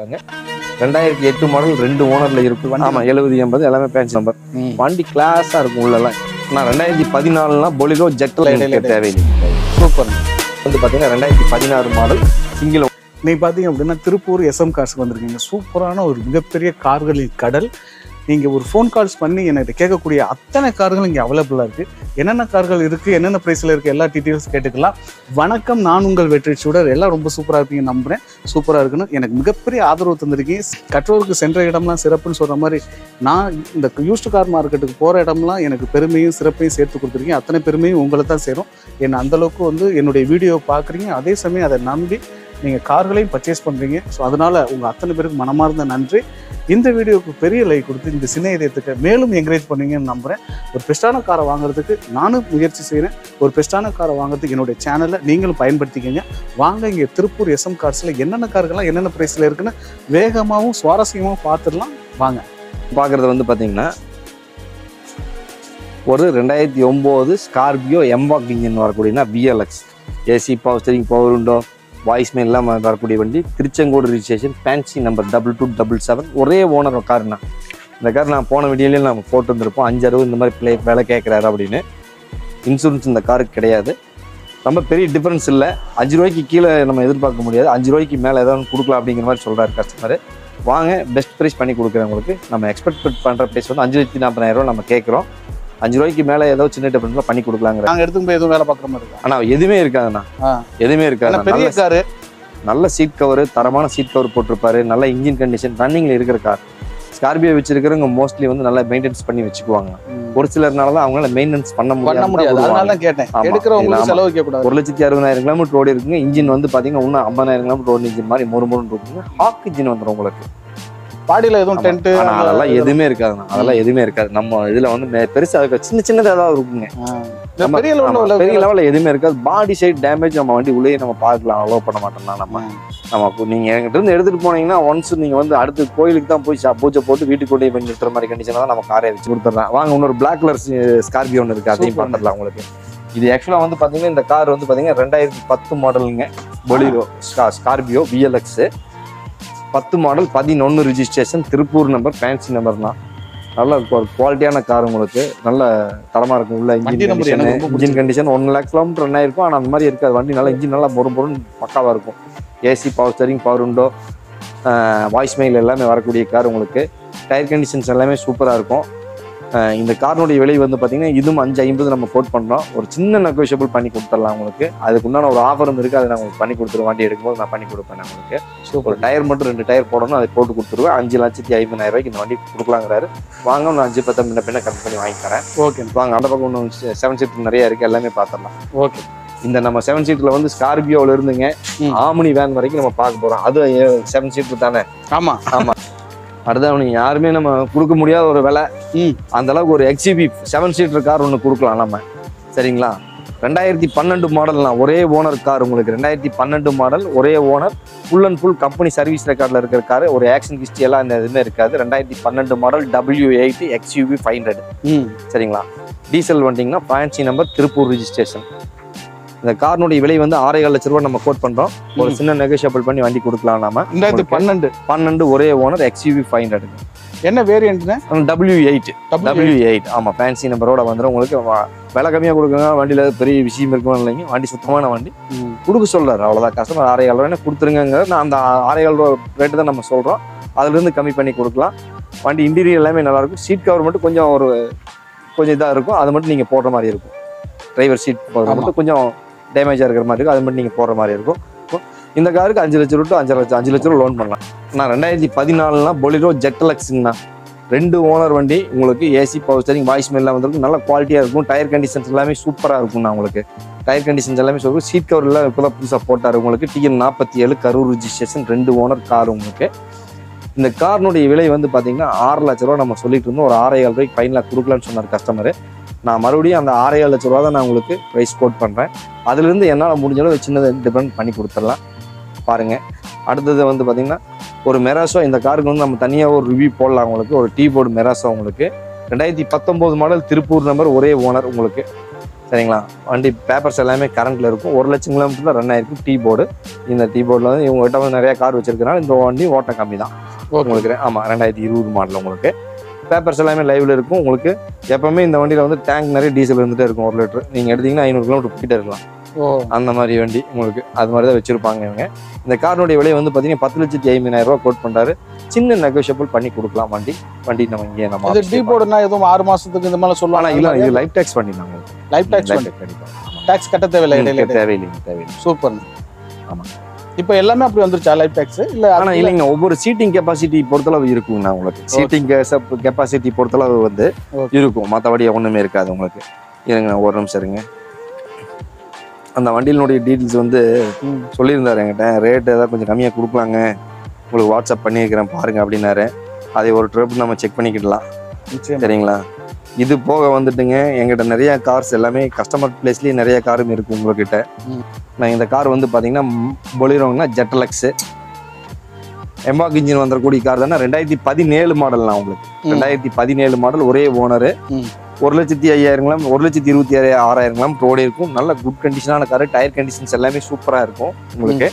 ரெண்டாயிரத்தி எட்டு மாடல் ரெண்டு ஓனர்ல இருக்கு வண்டி ஆமா எழுபது எண்பது எல்லாமே பேன்ஸ் நம்பர் ம். வண்டி கிளாஸா இருக்கும் உள்ளலாம் நான் ரெண்டாயிரத்தி பதினாலுனா பொலிரோ ஜெட்ல இல்லை, இல்லை, எனக்கு தேவையில்லை சூப்பர் வந்து பாத்தீங்கன்னா ரெண்டாயிரத்தி பதினாறு மாடல் சிங்கிள் நீ பார்த்தீங்க அப்படின்னா திருப்பூர் எஸ்எம் கார்ஸ்க்கு வந்திருக்கீங்க சூப்பரான ஒரு மிகப்பெரிய கார்களின் கடல் நீங்கள் ஒரு ஃபோன் கால்ஸ் பண்ணி என்கிட்ட கேட்கக்கூடிய அத்தனை கார்கள் இங்கே அவைலபிளாக இருக்குது என்னென்ன கார்கள் இருக்குது என்னென்ன ப்ரைஸில் இருக்குது எல்லா டீட்டெயில்ஸ் கேட்டுக்கலாம் வணக்கம் நான் உங்கள் வெற்றி சூடர் எல்லாம் ரொம்ப சூப்பராக இருப்பீங்க நம்புகிறேன் சூப்பராக இருக்குன்னு எனக்கு மிகப்பெரிய ஆதரவு தந்திருக்கீங்க கற்றோருக்கு சென்ற இடம்லாம் சிறப்புன்னு சொல்கிற மாதிரி நான் இந்த யூஸ்டு கார் மார்க்கெட்டுக்கு போகிற இடம்லாம் எனக்கு பெருமையும் சிறப்பையும் சேர்த்து கொடுத்துருக்கீங்க அத்தனை பெருமையும் உங்களை தான் சேரும் என்னை அந்தளவுக்கு வந்து என்னுடைய வீடியோ பார்க்குறீங்க அதே சமயம் அதை நம்பி நீங்கள் கார்களையும் பர்ச்சேஸ் பண்ணுறீங்க ஸோ அதனால் உங்கள் அத்தனை பேருக்கு மனமார்ந்த நன்றி இந்த வீடியோவுக்கு பெரிய லைக் கொடுத்து இந்த சின்ன இதயத்துக்கு மேலும் என்கரேஜ் பண்ணுவீங்கன்னு நம்புகிறேன் ஒரு பெஸ்ட்டான காரை வாங்குறதுக்கு நானும் முயற்சி செய்கிறேன் ஒரு பெஸ்ட்டான காரை வாங்குறதுக்கு என்னுடைய சேனலை நீங்களும் பயன்படுத்திக்கங்க வாங்க இங்கே திருப்பூர் எஸ்எம் கார்ஸில் என்னென்ன கார்கள்லாம் என்னென்ன ப்ரைஸில் இருக்குன்னு வேகமாகவும் சுவாரஸ்யமாகவும் பார்த்துடலாம் வாங்க பாக்குறது வந்து பாத்தீங்கன்னா ஒரு ரெண்டாயிரத்தி ஒம்பது ஸ்கார்பியோ எம்பாக் இன்ஜின் வரக்கூடியனா BLX AC power steering power window voice mail எல்லாம் வரக்கூடிய வண்டி Tiruchengode registration fancy number double two double seven ஒரே ஓனர் காருண்ணா இந்த கார் நான் போன வீடியோலேயும் நம்ம போட்டு வந்திருப்போம் அஞ்சு அறுபது இந்த மாதிரி பிளே வேலை கேட்குறாரு அப்படின்னு இன்சூரன்ஸ் இந்த காருக்கு கிடையாது ரொம்ப பெரிய டிஃபரன்ஸ் இல்லை அஞ்சு ரூபாய்க்கு கீழே நம்ம எதிர்பார்க்க முடியாது அஞ்சு ரூபாய்க்கு மேலே ஏதாவது கொடுக்கலாம் அப்படிங்கிற மாதிரி சொல்கிறாரு கஸ்டமர் வாங்க பெஸ்ட் ப்ரைஸ் பண்ணி கொடுக்குறேன் உங்களுக்கு நம்ம எக்ஸ்பெக்ட் பண்ணுற ப்ரைஸ் வந்து அஞ்சு லட்சத்தி நாற்பதாயிரம் ரூபா நம்ம கேட்குறோம் அஞ்சு ரூபாய்க்கு மேலே ஏதோ சின்ன டிஃபரன்ஸ்லாம் பண்ணி கொடுக்கலாங்கிற நாங்கள் எடுத்துன்னு போய் எதுவும் வேலை பார்க்குற மாதிரி இருக்கா ஆனால் எதுவுமே இருக்காதுண்ணா ஆ. எதுவுமே ஏன்னா இருக்காது பெரிய நல்ல காரு நல்ல சீட் கவர் தரமான சீட் கவர் போட்டிருப்பாரு நல்ல இன்ஜின் கண்டிஷன் ரன்னிங்ல இருக்கிற கார் ஸ்கார்பியோ வச்சிருக்கிறவங்க மோஸ்ட்லி வந்து நல்லா மெயின்டெனன்ஸ் பண்ணி வச்சுக்குவாங்க ஒரு சிலர்னால தான் அவங்களால மெயின்டெனன்ஸ் பண்ண பண்ண முடியாது முடியாது அதனால தான் கேட்டேன் ஆமா. எடுக்கிறவங்களுக்கு ஆமா. செலவு வைக்கக்கூடாது ஒரு லட்சத்தி அறுபதாயிரம் கிலோமீட்டர் ஓடி இருக்குங்க இன்ஜின் வந்து பாத்தீங்கன்னா இன்னும் ஐம்பதாயிரம் கிலோமீட்டர் ஓடி இன்ஜின் மாதிரி மொறு மொறுன்னு இருக்குங்க ஹாக் இன்ஜின் வந்துடும் உங்களுக்கு பாடியில் எதுவும் ஆமா. டென்ட்டு ஆனா அதெல்லாம் எதுவுமே இருக்காதுண்ணா அதெல்லாம் எதுவுமே இருக்காது நம்ம இதுல வந்து மே- பெருசா இருக்க சின்ன சின்னதா தான் இருக்குங்க நம்ம- பெரிய ஆமா, லெவலில் பெரிய லெவல்ல எதுவுமே இருக்காது பாடி சைட் டேமேஜ் நம்ம வண்டி உள்ளே நம்ம பார்க்கலாம் அலோவ் பண்ண மாட்டோம்னா நம்ம நம்ம இப்போ நீங்க என்கிட்ட இருந்து எடுத்துட்டு போனீங்கன்னா ஒன்ஸ் நீங்க வந்து அடுத்து கோயிலுக்கு தான் போய் சா- பூஜை போட்டு வீட்டுக்கு கொண்டு போய் நிறுத்துற மாதிரி கண்டிஷன் தான் நம்ம காரை வச்சு கொடுத்துடலாம் வாங்க இன்னொரு பிளாக் கலர் ஸ்கார்பியோ ஒன்று இருக்கு அதையும் Super. பார்த்துடலாம் உங்களுக்கு இது ஆக்சுவலா வந்து பாத்தீங்கன்னா இந்த கார் வந்து பாத்தீங்கன்னா ரெண்டாயிரத்தி பத்து மாடலுங்க பொலிரோ ஸ்கார்பியோ விஎல்எக்ஸ் பத்து மாடல் பதினொன்று registration Tiruppur number fancy number தான் நல்ல ஒரு குவாலிட்டியான கார் உங்களுக்கு நல்ல தரமா இருக்கும் உள்ள வண்டி இன்ஜின் number கண்டிஷன் எனக்கு ரொம்ப engine condition one lakh kilometre run ஆயிருக்கும் ஆனால் அந்த மாதிரி இருக்காது வண்டி நல்லா இன்ஜின் நல்லா பொறு பொருன்னு பக்காவா இருக்கும் AC power steering power window voice mail எல்லாமே வரக்கூடிய கார் உங்களுக்கு டயர் கண்டிஷன்ஸ் எல்லாமே சூப்பராக இருக்கும் அஹ் இந்த காரினுடைய விலை வந்து பார்த்தீங்கன்னா இதுவும் அஞ்சு ஐம்பது நம்ம கோட் பண்ணுறோம் ஒரு சின்ன நெகோஷியபிள் பண்ணி கொடுத்துடலாம் உங்களுக்கு அதுக்கு உண்டான ஒரு ஆஃபரும் இருக்குது அதை நான் உங்களுக்கு பண்ணி கொடுத்துருவேன் வண்டி எடுக்கும்போது நான் பண்ணி கொடுப்பேன் நான் உங்களுக்கு ஒரு சூப்பர் டயர் மட்டும் ரெண்டு டயர் போடணும் அதை போட்டு கொடுத்துருவேன் அஞ்சு லட்சத்தி ஐம்பதாயிரம் ரூபாய்க்கு இந்த வண்டி கொடுக்கலாங்கிறாரு வாங்க நான் அஞ்சு பத்து முன்ன பின்ன கம்மி பண்ணி வாங்கி தரேன் ஓகே வாங்க அந்த பக்கம் ஒன்று செவன் சீட்டர் நிறைய இருக்குது எல்லாமே பார்த்துடலாம் ஓகே இந்த நம்ம செவன் சீட்டில் வந்து ஸ்கார்பியோவில் இருந்துங்க ம். ஆமினி வேன் வரைக்கும் நம்ம பார்க்க போகிறோம் அது செவன் சீட்டர் தானே ஆமா அடுத்து அவனுக்கு யாருமே நம்ம கொடுக்க முடியாத ஒரு விலை ம் அந்த அளவுக்கு ஒரு எக்ஸிபி செவன் சீட்டர் கார் ஒன்று கொடுக்கலாம் நம்ம சரிங்களா ரெண்டாயிரத்தி பன்னெண்டு மாடல்னா ஒரே ஓனர் கார் உங்களுக்கு ரெண்டாயிரத்தி பன்னெண்டு மாடல் ஒரே owner full and full company service ரெக்கார்டில் இருக்கிற கார் ஒரு ஆக்ஷன் ஹிஸ்ட்ரி எல்லாம் இந்த எதுவுமே இருக்காது ரெண்டாயிரத்தி பன்னெண்டு model W eight XUV five hundred ம் சரிங்களா டீசல் வண்டிங்கன்னா ஃபேன்சி நம்பர் திருப்பூர் ரிஜிஸ்ட்ரேஷன் இந்த காரினுடைய விலை வந்து ஆறே கால் லட்ச ரூபாய் நம்ம கோட் பண்றோம் ஒரு ம். சின்ன நெகோஷியபிள் பண்ணி வண்டி கொடுக்கலாம் நாம ரெண்டாயிரத்தி பன்னெண்டு பன்னெண்டு ஒரே ஓனர் எக்ஸ்யூவி ஃபைவ் ஹண்ட்ரட் என்ன வேரியன்ட்னு டபிள்யூ எயிட் டபிள்யூ எயிட் ஆமா ஃபேன்சி நம்பரோட வந்துடும் உங்களுக்கு வ- விலை கம்மியாக கொடுக்குங்க வண்டியில பெரிய விஷயம் இருக்கும் இல்லைங்க வண்டி சுத்தமான வண்டி கொடுக்க சொல்றாரு அவ்வளோதான் கஸ்டமர் ஆறே கால் ரூபாய் கொடுத்துருங்கிற நான் அந்த ஆறே கால் ரூபா ரேட்டு தான் நம்ம சொல்றோம் அதுல இருந்து கம்மி பண்ணி கொடுக்கலாம் வண்டி இன்டீரியர் எல்லாமே நல்லா இருக்கும் சீட் கவர் மட்டும் கொஞ்சம் ஒரு கொஞ்சம் இதாக இருக்கும் அது மட்டும் நீங்க போடுற மாதிரி இருக்கும் டிரைவர் சீட் ஆமா. மட்டும் கொஞ்சம் டேமேஜாக இருக்கிற மாதிரி இருக்கும் அது மட்டும் நீங்க போடுற மாதிரி இருக்கும் இப்போ இந்த காருக்கு அஞ்சு லட்சம் ரூபா to அஞ்சு லட்சம் அஞ்சு லட்ச ரூபா லோன் பண்ணலாம் நான் ரெண்டாயிரத்தி பதினாலுனா பொலிரோ ஜெட்டலக்ஸுங்கண்ணா ரெண்டு ஓனர் வண்டி உங்களுக்கு ஏசி பவர் ஸ்டரிங் வாய்ஸ் மெல்லாம் வந்திருக்கும் நல்ல குவாலிட்டியாக இருக்கும் டயர் கண்டிஷன்ஸ் எல்லாமே சூப்பராக இருக்கும்ண்ணா உங்களுக்கு டயர் கண்டிஷன்ஸ் எல்லாமே சொல்லுவோம் சீட் கவர் எல்லாம் இப்போ தான் புதுசாக போட்டார் உங்களுக்கு டிஎன் நாற்பத்தி ஏழு கரூர் ரிஜிஸ்ட்ரேஷன் ரெண்டு ஓனர் கார் உங்களுக்கு இந்த காரினுடைய விலை வந்து பார்த்தீங்கன்னா ஆறு லட்ச ரூபா நம்ம சொல்லிட்டு இருந்தோம் ஒரு ஆறே ஏழு ரூபாய்க்கு ஃபைனலாக கொடுக்கலான்னு சொன்னார் கஸ்டமர் நான் மறுபடியும் அந்த ஆறே ஏழு லட்ச ரூபா தான் நான் உங்களுக்கு ப்ரைஸ் கோட் பண்ணுறேன் அதுலேருந்து என்னால் முடிஞ்ச அளவு சின்னதை டிபெண்ட் பண்ணி கொடுத்துடலாம் பாருங்க அடுத்தது வந்து பார்த்தீங்கன்னா ஒரு மெராசோ இந்த காருக்கு வந்து நம்ம தனியாக ஒரு ரிவ்யூ போடலாம் உங்களுக்கு ஒரு டீ போர்டு மெராசோ உங்களுக்கு ரெண்டாயிரத்தி பத்தொம்போது மாடல் திருப்பூர் நம்பர் ஒரே ஓனர் உங்களுக்கு சரிங்களா வண்டி பேப்பர்ஸ் எல்லாமே கரண்ட்ல இருக்கும் ஒரு லட்சம் கிலோமீட்டர் ரன் ஆயிருக்கும் டீ போர்டு இந்த டீ போர்டில் வந்து இவங்ககிட்ட வந்து நிறைய கார் வச்சிருக்கனால இந்த வண்டி ஓட்டம் கம்மி தான் உங்களுக்கு ஆமாம் ரெண்டாயிரத்தி இருபது மாடல் உங்களுக்கு பேப்பர்ஸ் எல்லாமே லைவ்ல இருக்கும் உங்களுக்கு எப்பவுமே இந்த வண்டியில் வந்து டேங்க் நிறைய டீசல் இருந்துட்டே இருக்கும் ஒரு லிட்டர் நீங்கள் எடுத்தீங்கன்னா ஐநூறு கிலோமீட்டர் போயிட்டே இருக்கலாம் ஓ அந்த மாதிரி வண்டி உங்களுக்கு அது மாதிரி தான் வச்சிருப்பாங்க இவங்க இந்த காரினுடைய விலை வந்து பார்த்தீங்கன்னா பத்து லட்சத்தி ஐம்பதாயிரம் ரூபா கோட் பண்றாரு சின்ன நெகோஷியபிள் பண்ணி கொடுக்கலாம் வண்டி வண்டி நம்ம இங்கே நம்ம இது டீ போர்டுனா எதுவும் ஆறு மாசத்துக்கு இந்த மாதிரி ஆனால் இல்லை இது சொல்லுவாங்க லைஃப் டேக்ஸ் பண்ணி நாங்கள் லைஃப் டாக்ஸ் லைஃப் டேக்ஸ் பண்ணிப்போம் டாக்ஸ் கட்ட தேவையில்லை இடையில இடையில. தேவையில்லைங்க தேவையில்லை சூப்பர் ஆமா. இப்போ எல்லாமே அப்படி வந்துருச்சா லைஃப் டாக்ஸ் இல்ல ஆனா அதுல- இல்லைங்க ஒவ்வொரு சீட்டிங் கெப்பாசிட்டி பொறுத்தளவு இருக்குங்கண்ணா உங்களுக்கு சீட்டிங் கெப்பாசிட்டி பொறுத்தளவு வந்து Okay. இருக்கும் மற்றபடி ஒண்ணுமே இருக்காது உங்களுக்கு இருங்க ஒரு நிமிஷம் இருங்க அந்த வண்டியினுடைய டீட்டெயில்ஸ் வந்து ம். சொல்லியிருந்தாரு என்கிட்ட ரேட் ஏதாவது கொஞ்சம் கம்மியாக கொடுக்கலாங்க உங்களுக்கு வாட்ஸ்அப் பண்ணியிருக்கிறேன் பாருங்க அப்படின்னாரு அதை ஒரு ட்ரிப் நம்ம செக் பண்ணிக்கிடலாம் நிச்சயமா. சரிங்களா இது போக வந்துட்டுங்க எங்கிட்ட நிறைய கார்ஸ் எல்லாமே கஸ்டமர் பிளேஸ்லயே நிறைய காரும் இருக்கு உங்ககிட்ட ம். நான் இந்த கார் வந்து பாத்தீங்கன்னா பொலிரோங்கன்னா ஜெட்டலக்ஸ் எம்பாக் இன்ஜின் வந்துடக்கூடிய கார் தானே ரெண்டாயிரத்தி பதினேழு மாடல்னா உங்களுக்கு ம். ரெண்டாயிரத்தி பதினேழு மாடல் ஒரே ஓனரு ம். ஒரு லட்சத்தி ஐயாயிரங்களாம் ஒரு லட்சத்தி இருபத்தி ஆறு ஆறாயிரங்களாம் ரோடு இருக்கும் நல்ல குட் கண்டிஷனான கார் டயர் கண்டிஷன்ஸ் எல்லாமே சூப்பரா இருக்கும் உங்களுக்கு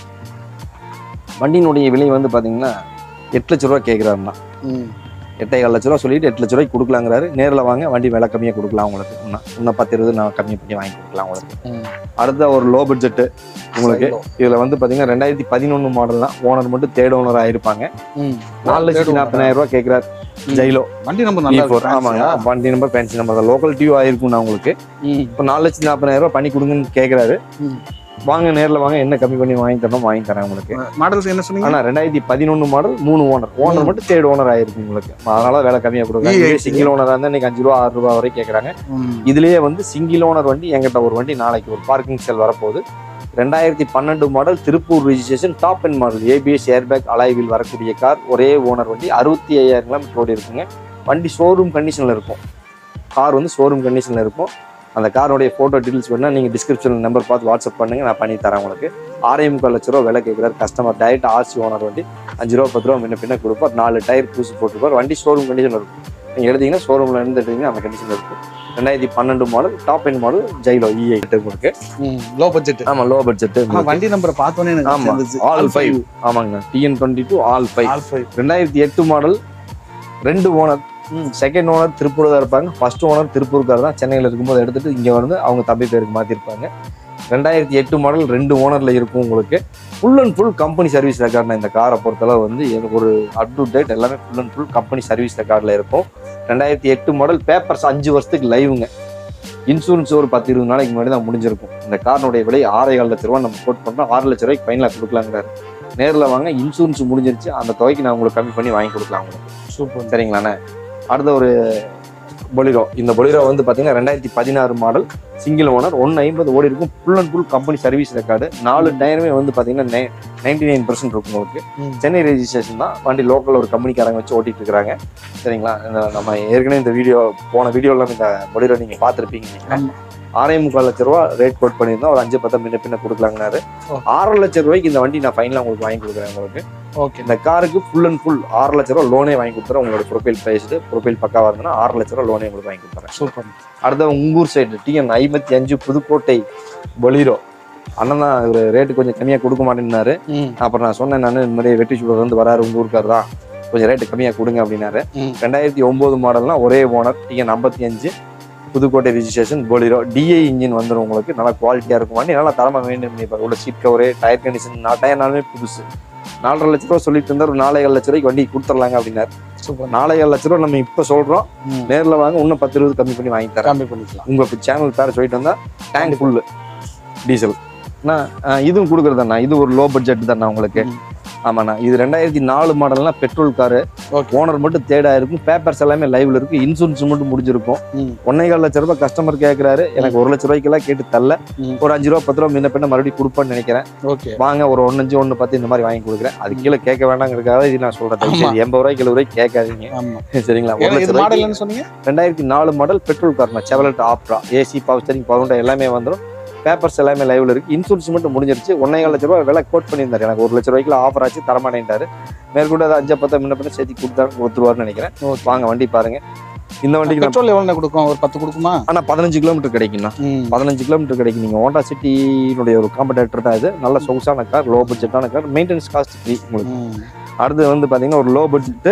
வண்டியினுடைய விலை வந்து பாத்தீங்கன்னா எட்டு லட்ச ரூபா கேட்குறாருண்ணா ம். எட்டே கால் லட்ச ரூபா சொல்லிட்டு எட்டு லட்ச ரூபாய்க்கு கொடுக்கலாங்கிறாரு நேரில் வாங்க வண்டி விலை கம்மியாக கொடுக்கலாம் உங்களுக்கு இன்னும் இன்னும் பத்து இருபது நான் கம்மி பண்ணி வாங்கி கொடுக்கலாம் உங்களுக்கு ம். அடுத்த ஒரு லோ பட்ஜெட்டு உங்களுக்கு இதில் வந்து பார்த்தீங்கன்னா ரெண்டாயிரத்தி பதினொன்று மாடல் தான் ஓனர் மட்டும் தேர்ட் ஓனர் ஆயிருப்பாங்க ம். நாலு லட்சத்தி நாற்பதாயிரம் ரூபாய் கேட்குறாரு ம். ஜைலோ வண்டி நம்பர் இ நல்லா ஃபோர் இருக்கு ஆமாங்க fancy-ஆ? வண்டி நம்பர் ஃபேன்சி நம்பர் தான் லோக்கல் டியூ ஆயிருக்கும் நான் உங்களுக்கு ம். இப்போ நாலு லட்சத்தி நாற்பதாயிரம் ரூபாய் பண்ணி கொடுங்கன்னு கேட்குறாரு ம். வாங்க நேரில் வாங்க என்ன கம்மி பண்ணி வாங்கி தரணும் வாங்கி தரேன் உங்களுக்கு மாடல்ஸ் என்ன சொன்னீங்க ஆனா ரெண்டாயிரத்தி பதினொன்று மாடல் மூணு ஓனர் ஓனர் ம். மட்டும் தேர்ட் ஓனர் ஆயிருக்கு உங்களுக்கு அதனால விலை கம்மியா கொடுக்குறாங்க EA சிங்கிள் ஓனரா இருந்தா இன்னைக்கு அஞ்சு ரூபா ஆறு ரூபா வரை கேட்குறாங்க ம். இதுலயே வந்து சிங்கிள் ஓனர் வண்டி எங்கிட்ட ஒரு வண்டி நாளைக்கு ஒரு பார்க்கிங் செல் வரப்போகுது ரெண்டாயிரத்தி பன்னெண்டு model Tiruppur registration top and model ABS airbag alloy wheel வரக்கூடிய கார் ஒரே ஓனர் வண்டி அறுபத்தி ஐயாயிரம் கிலோமீட்டர் ஓடி இருக்குங்க வண்டி ஷோரூம் கண்டிஷனில் இருக்கும் கார் வந்து ஷோரூம் கண்டிஷனில் இருக்கும் அந்த காரோடைய ஃபோட்டோ டீட்டெயில்ஸ் வேணா நீங்கள் டிஸ்கிரிப்ஷன் நம்பர் பார்த்து வாட்ஸ்அப் பண்ணுங்க நான் பண்ணி தரேன் உங்களுக்கு ஆறே முக்கால் லட்ச ரூபா விலை கேட்குறாரு கஸ்டமர் டைரக்ட் ஆர்சி ஓனர் வண்டி அஞ்சு ரூபா பத்து ரூபா முன்ன பின்ன கொடுப்பார் நாலு டயர் பூசி போட்டுருப்பார் வண்டி ஷோரூம் கண்டிஷன் இருக்கும் நீங்கள் எடுத்தீங்கன்னா ஷோரூமில் இருந்து எடுத்தீங்கன்னா அந்த கண்டிஷன் இருக்கும் ரெண்டாயிரத்தி பன்னெண்டு model top end model Xylo இஐ உங்களுக்கு ம். லோ பட்ஜெட் ஆமாம் லோ பட்ஜெட் ஆனா வண்டி நம்பரை பார்த்தோன்னே எனக்கு ஆமா. சேர்ந்துச்சு. All Alpha five U. ஆமாங்க TN twenty two all five all five ரெண்டாயிரத்தி எட்டு மாடல் ரெண்டு ஓனர் ம். செகண்ட் ஓனர் திருப்பூர் தான் இருப்பாங்க ஃபர்ஸ்ட் ஓனர் திருப்பூர்கார் தான் சென்னையில் இருக்கும்போது எடுத்துட்டு இங்கே வந்து அவங்க தம்பி பேருக்கு மாற்றிருப்பாங்க ரெண்டாயிரத்தி எட்டு மாடல் ரெண்டு ஓனரில் இருக்கும் உங்களுக்கு full and full company service ரெக்கார்ட்னா இந்த காரை பொறுத்தளவு வந்து எனக்கு ஒரு அப் டு டேட் எல்லாமே full and full company service ரெக்கார்டில் இருக்கும் ரெண்டாயிரத்தி எட்டு மாடல் பேப்பர்ஸ் அஞ்சு வருஷத்துக்கு லைவுங்க இன்சூரன்ஸ் ஒரு பத்து இருபது நாளைக்கு முன்னாடி தான் முடிஞ்சிருக்கும் இந்த காரினுடைய விலை ஆறே கால் லட்ச ரூபா நம்ம கோட் பண்ணுறோம் ஆறு லட்ச ரூபாய்க்கு ஃபைனலாக கொடுக்கலாங்கிறாரு நேரில் வாங்க இன்சூரன்ஸ் முடிஞ்சிருச்சு அந்த தொகைக்கு நான் உங்களுக்கு கம்மி பண்ணி வாங்கி கொடுக்கலாம் உங்களுக்கு சூப்பர் சரிங்களாண்ணே அடுத்த ஒரு பொலிரோ இந்த பொலிரோ வந்து பார்த்தீங்கன்னா ரெண்டாயிரத்தி பதினாறு மாடல் சிங்கிள் ஓனர் ஒன்று ஐம்பது ஓடி இருக்கும் full and full company service record நாலு டயருமே வந்து பார்த்தீங்கன்னா நைன்டி நைன் பர்சன்ட் இருக்கும் உங்களுக்கு ம். சென்னை ரெஜிஸ்ட்ரேஷன் தான் வண்டி லோக்கல் ஒரு கம்பெனிக்காரங்க வச்சு ஓட்டிட்டு இருக்காங்க சரிங்களா இந்த நம்ம ஏற்கனவே இந்த வீடியோ போன வீடியோவில் இந்த பொலிரோ நீங்கள் பார்த்துருப்பீங்க நினைக்கிறேன். ஆமா. ஆறே முக்கால் லட்ச ரூபா ரேட் கோட் பண்ணியிருந்தோம் ஒரு அஞ்சு பத்தம் முன்ன பின்ன கொடுக்கலாங்கனாரு ஓ. ஆறரை லட்ச ரூபாய்க்கு இந்த வண்டி நான் ஃபைனலாக உங்களுக்கு வாங்கி கொடுக்குறேன் உங்களுக்கு ஓகே இந்த காருக்கு ஃபுல் அண்ட் ஃபுல் ஆறு லட்ச ரூபா லோனே வாங்கி கொடுத்துறேன் உங்களோட ப்ரொஃபைல் பேசிட்டு ப்ரொஃபைல் பக்காவாக இருந்ததுன்னா ஆறு லட்ச ரூபா லோனே உங்களுக்கு வாங்கி கொடுத்துறேன் சூப்பர் அடுத்த உங்கூர் சைடு டிஎன் ஐம்பத்தி அஞ்சு புதுக்கோட்டை பொலீரோ அண்ணன் தான் ஒரு ரேட்டு கொஞ்சம் கம்மியாக கொடுக்க மாட்டேன்னாரு ம். அப்புறம் நான் சொன்னேன் நான் இந்த மாதிரி வெற்றி சூழல் வந்து வராரு உங்க ஊருக்கார் தான் கொஞ்சம் ரேட்டு கம்மியாக கொடுங்க அப்படின்னாரு ம். ரெண்டாயிரத்தி ஒம்பது மாடல்னா ஒரே ஓனர் டிஎன் ஐம்பத்தி அஞ்சு Pudukkottai registration Bolero DI engine வந்துடும் உங்களுக்கு நல்லா குவாலிட்டியாக இருக்கும் வண்டி நல்லா தரமாக மெயின்டைன் பண்ணிப்பாரு உள்ள சீட் கவரு டயர் கண்டிஷன் நான் டயர் நாலுமே புதுசு நாலரை லட்ச ரூபா சொல்லிட்டு இருந்தார் ஒரு நாலே லட்ச ரூபாய்க்கு வண்டி கொடுத்துர்லாங்க அப்படின்னாரு சூப்பர் நாலே லட்ச ரூபா நம்ம இப்போ சொல்கிறோம் ம். நேரில் வாங்க இன்னும் பத்து இருபது கம்மி பண்ணி வாங்கி தரேன் கம்மி பண்ணிக்கலாம் உங்கள் சேனல் பேரை சொல்லிட்டு வந்தா டேங்க் ஃபுல்லு டீசல் அண்ணா அஹ் இதுவும் கொடுக்குறதுண்ணா இது ஒரு லோ பட்ஜெட் தானே உங்களுக்கு ம். ஆமாண்ணா இது ரெண்டாயிரத்தி நாலு மாடல்னா பெட்ரோல் காரு ஓகே ஓனர் மட்டும் தேடா இருக்கும் பேப்பர்ஸ் எல்லாமே லைவ்ல இருக்கு இன்சூரன்ஸ் மட்டும் முடிஞ்சிருக்கும் ம். ஒன்னே கால் லட்ச ரூபாய் கஸ்டமர் கேட்கறாரு எனக்கு ஒரு லட்ச ரூபாய்க்கெல்லாம் கேட்டு தரல ம். ஒரு அஞ்சு ரூபா பத்து ரூபா முன்ன பின்ன மறுபடியும் கொடுப்பேன்னு நினைக்கிறேன் ஓகே வாங்க ஒரு ஒன்னஞ்சு ஒன்று பத்து இந்த மாதிரி வாங்கி கொடுக்குறேன் அது கீழே கேட்க வேண்டாங்கிறதுக்காக இது நான் சொல்றேன் தயவு ஆமா. செய்து எண்பது ரூபாய்க்கு எழுபது ரூபாய்க்கு கேட்காதீங்க ஆமா சரிங்களா ஒரு ஏன்னா லட்ச இது ரூபாய்க்கு மாடல் என்ன சொன்னீங்க ரெண்டாயிரத்தி நாலு மாடல் பெட்ரோல் கார்னா Chevrolet Optra AC power steering power எல்லாமே வந்துடும் பேப்பர்ஸ் எல்லாமே லைவ்ல இருக்கு இன்சூரன்ஸ் மட்டும் முடிஞ்சிருச்சு ஒன்னே கால் லட்ச ரூபாய் விலை கோட் பண்ணியிருந்தாரு எனக்கு ஒரு லட்ச ரூபாய்க்குள்ள ஆஃபர் ஆச்சு தரமாட்டேன்ட்டாரு மேற்கொண்டு அதை அஞ்சு பத்து முன்ன பின்ன சேர்த்து கொடுத்தா கொடுத்துருவாருன்னு நினைக்கிறேன் ஓகே வாங்க வண்டி பாருங்க இந்த வண்டிக்கு நான் பெட்ரோல் எவ்வளவு கொடுக்கும் ஒரு பத்து கொடுக்குமா ஆனா பதினஞ்சு கிலோமீட்டர் கிடைக்குண்ணா ம். பதினஞ்சு கிலோமீட்டர் கிடைக்கும் நீங்கள் ஹோண்டா சிட்டியினுடைய ஒரு காம்படேட்டர் தான் இது நல்ல சொகுசான கார் லோ பட்ஜெட்டான கார் மெயின்டெனன்ஸ் காஸ்ட் ஃப்ரீ உங்களுக்கு ம். அடுத்து வந்து பார்த்தீங்கன்னா ஒரு லோ பட்ஜெட்டு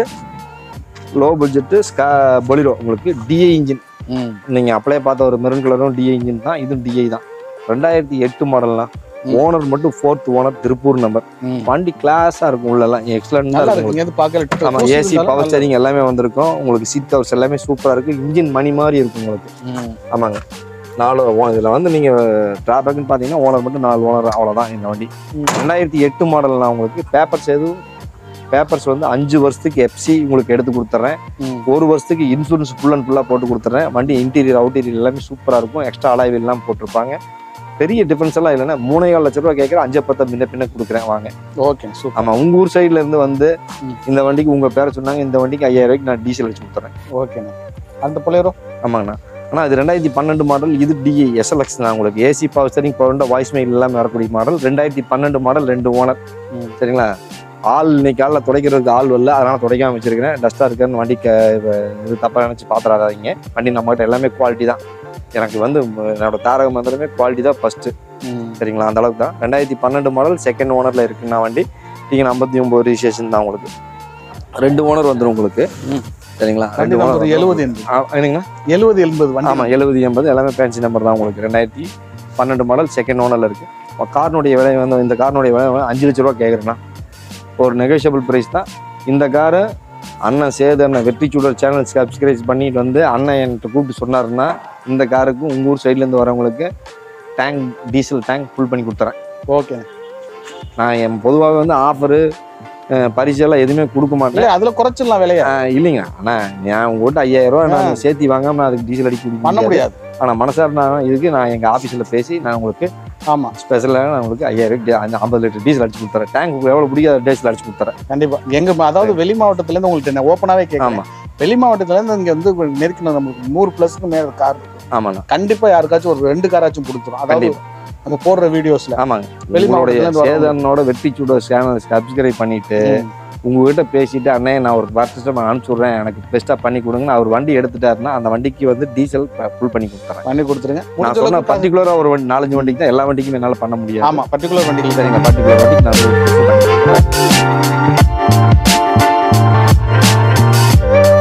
லோ பட்ஜெட்டு ஸ்கா பொலிரோ உங்களுக்கு டிஐ இன்ஜின் ம். நீங்கள் அப்ளை பார்த்த ஒரு மெரூன் கலரும் டிஐ இன்ஜின் தான் இதுவும் டிஐ தான் ரெண்டாயிரத்தி எட்டு மாடல்லாம் ம். ஓனர் மட்டும் ஃபோர்த் ஓனர் திருப்பூர் நம்பர் ம். வண்டி கிளாஸாக இருக்கும் உள்ளெல்லாம் எக்ஸலண்டாக நல்லா இருக்கும் இருக்கு இங்க பார்க்கல ஆமாம் ஏசி பவர் ஸ்டேரிங் எல்லாமே வந்திருக்கும் உங்களுக்கு சீட் கவர்ஸ் எல்லாமே சூப்பராக இருக்கும் இன்ஜின் மணி மாதிரி இருக்கும் உங்களுக்கு ம். ஆமாங்க நாலு ஓ- இதுல வந்து நீங்க டிராபேக்னு பாத்தீங்கன்னா ஓனர் மட்டும் நாலு ஓனர் அவ்வளவுதான் இந்த வண்டி ம். ரெண்டாயிரத்தி எட்டு மாடல்னா உங்களுக்கு பேப்பர்ஸ் எதுவும் பேப்பர்ஸ் வந்து அஞ்சு வருஷத்துக்கு எஃப்சி உங்களுக்கு எடுத்து கொடுத்துட்றேன் ம். ஒரு வருஷத்துக்கு இன்சூரன்ஸ் ஃபுல் அண்ட் ஃபுல்லாக போட்டு கொடுத்துட்றேன் வண்டி இன்டீரியர் அவுட்டீரியர் எல்லாமே சூப்பராக இருக்கும் எக்ஸ்ட்ரா அலாய்வில் எல்லாம் போட்டிருப்பாங்க பெரிய டிஃபரன்ஸ் எல்லாம் இல்லைன்னா மூணே கால் லட்ச ரூபா கேட்குறேன் அஞ்சு பத்தை பின்ன பின்ன கொடுக்குறேன் வாங்க ஓகே சூப்பர் ஆமா உங்க ஊர் சைடுல இருந்து வந்து ம். இந்த வண்டிக்கு உங்க பேரை சொன்னாங்க இந்த வண்டிக்கு ஐயாயிரம் ரூபாய்க்கு நான் டீசல் அடிச்சு கொடுத்துறேன் ஓகேண்ணா அந்த பொலேரோ ஆமாங்கண்ணா ஆனால் அது ரெண்டாயிரத்தி பன்னெண்டு மாடல் இது டிஏ எஸ்எல்எக்ஸ் தான் உங்களுக்கு AC power steering power voice mail எல்லாமே வரக்கூடிய மாடல் ரெண்டாயிரத்தி பன்னெண்டு மாடல் ரெண்டு ஓனர் ம். சரிங்களா ஆள் இன்னைக்கு காலில் துடைக்கிறதுக்கு ஆள் வரல அதனால துடைக்காம வச்சிருக்கிறேன் டஸ்ட்டாக இருக்குன்னு வண்டி க இவ- இது தப்பாக நினச்சி பார்த்துறாதீங்க வண்டி நம்மகிட்ட எல்லாமே குவாலிட்டி தான் எனக்கு வந்து ம- என்னோட தாரக மந்திரமே குவாலிட்டி தான் ஃபர்ஸ்ட் சரிங்களா அந்த அளவுக்கு தான் ரெண்டாயிரத்தி பன்னெண்டு மாடல் செகண்ட் ஓனரில் இருக்குண்ணா வண்டி நீங்கள் ஐம்பத்தி ஒம்பது ரிஜிஸ்ட்ரேஷன் தான் உங்களுக்கு ரெண்டு ஓனர் வந்துடும் உங்களுக்கு ம். சரிங்களா வண்டி owner நம்பர் வந்துரும். எழுபது எண்பது ஆ, என்னங்கண்ணா எழுபது எண்பது வண்டி ஆமாம் எழுபது எண்பது எல்லாமே ஃபேன்சி நம்பர் தான் உங்களுக்கு ரெண்டாயிரத்தி பன்னெண்டு மாடல் செகண்ட் ஓனரில் இருக்குது காரினுடைய விலை வந்து இந்த காரினுடைய விலை வந்து அஞ்சு லட்ச ரூபா கேட்குறேண்ணா ஒரு நெகோஷியபிள் ப்ரைஸ் தான் இந்த காரை அண்ணன் சேது அண்ணன் வெற்றி சூடர் சேனல் சப்ஸ்கிரைப் பண்ணிட்டு வந்து அண்ணன் என்கிட்ட கூப்பிட்டு சொன்னாருன்னா இந்த காருக்கு உங்கள் ஊர் சைட்லேருந்து வரவங்களுக்கு டேங்க் டீசல் டேங்க் ஃபுல் பண்ணி கொடுத்துறேன் ஓகே நான் என் பொதுவாகவே வந்து ஆஃபரு பரிசெல்லாம் எதுவுமே கொடுக்க மாட்டேன் இல்ல அதுல குறைச்சிடலாம் விலைய ஆஹ் இல்லைங்க அண்ணா நான் உங்கள்கிட்ட ஐயாயிரம் ரூபா நான் சேர்த்தி வாங்காம நான் அதுக்கு டீசல் அடிக்க பண்ண முடியாது ஆனால் மனசார் நான் இதுக்கு நான் எங்கள் ஆஃபீஸில் பேசி நான் உங்களுக்கு ஆமா ஸ்பெஷலாக நான் உங்களுக்கு ஐயாயிரம் டி- அந்த ஐம்பது லிட்டர் டீசல் அடிச்சு கொடுத்துறேன் டேங்க் எவ்வளோ பிடிக்காத டீசல் அடிச்சு கொடுத்துறேன் கண்டிப்பா எங்க அதாவது வெளி மாவட்டத்துல இருந்து உங்களுக்கு நான் ஓப்பனாவே கேட்கறேன் ஆமாம் வெளி மாவட்டத்துல இருந்து இங்க வந்து நெருக்கின நம்மளுக்கு நூறு பிளஸ்க்கு மேல கார் இருக்கு. ஆமாண்ணா கண்டிப்பா யாருக்காச்சும் ஒரு ரெண்டு காராச்சும் கொடுத்துரும் அதாவது நம்ம போடுற வீடியோஸ்ல ஆமாங்க வெளி உங்களுடைய மாவட்டத்துல இருந்து வரவங்க. சேதனோட வெற்றி சூட சேனல் சப்ஸ்கிரைப் பண்ணிட்டு உங்ககிட்ட பேசிட்டு அண்ணே நான் ஒரு பர்சஸ்டம் அனுப்பிச்சு விட்றேன் எனக்கு பெஸ்ட்டாக பண்ணி கொடுங்கன்னு அவர் வண்டி எடுத்துட்டாருன்னா அந்த வண்டிக்கு வந்து டீசல் ஃபுல் பண்ணி கொடுத்துறேன் பண்ணி கொடுத்துருங்க நான் முடிஞ்ச சொன்ன அளவுக்கு பர்டிகுலராக ஒரு வண்டி நாலஞ்சு வண்டிக்கு தான் எல்லா வண்டிக்கும் என்னால் பண்ண முடியாது ஆமா பர்டிகுலர் வண்டிகள் சரிங்க பர்டிகுலர் வண்டிக்கு நான் full பண்ணி கொடுத்துறேன்.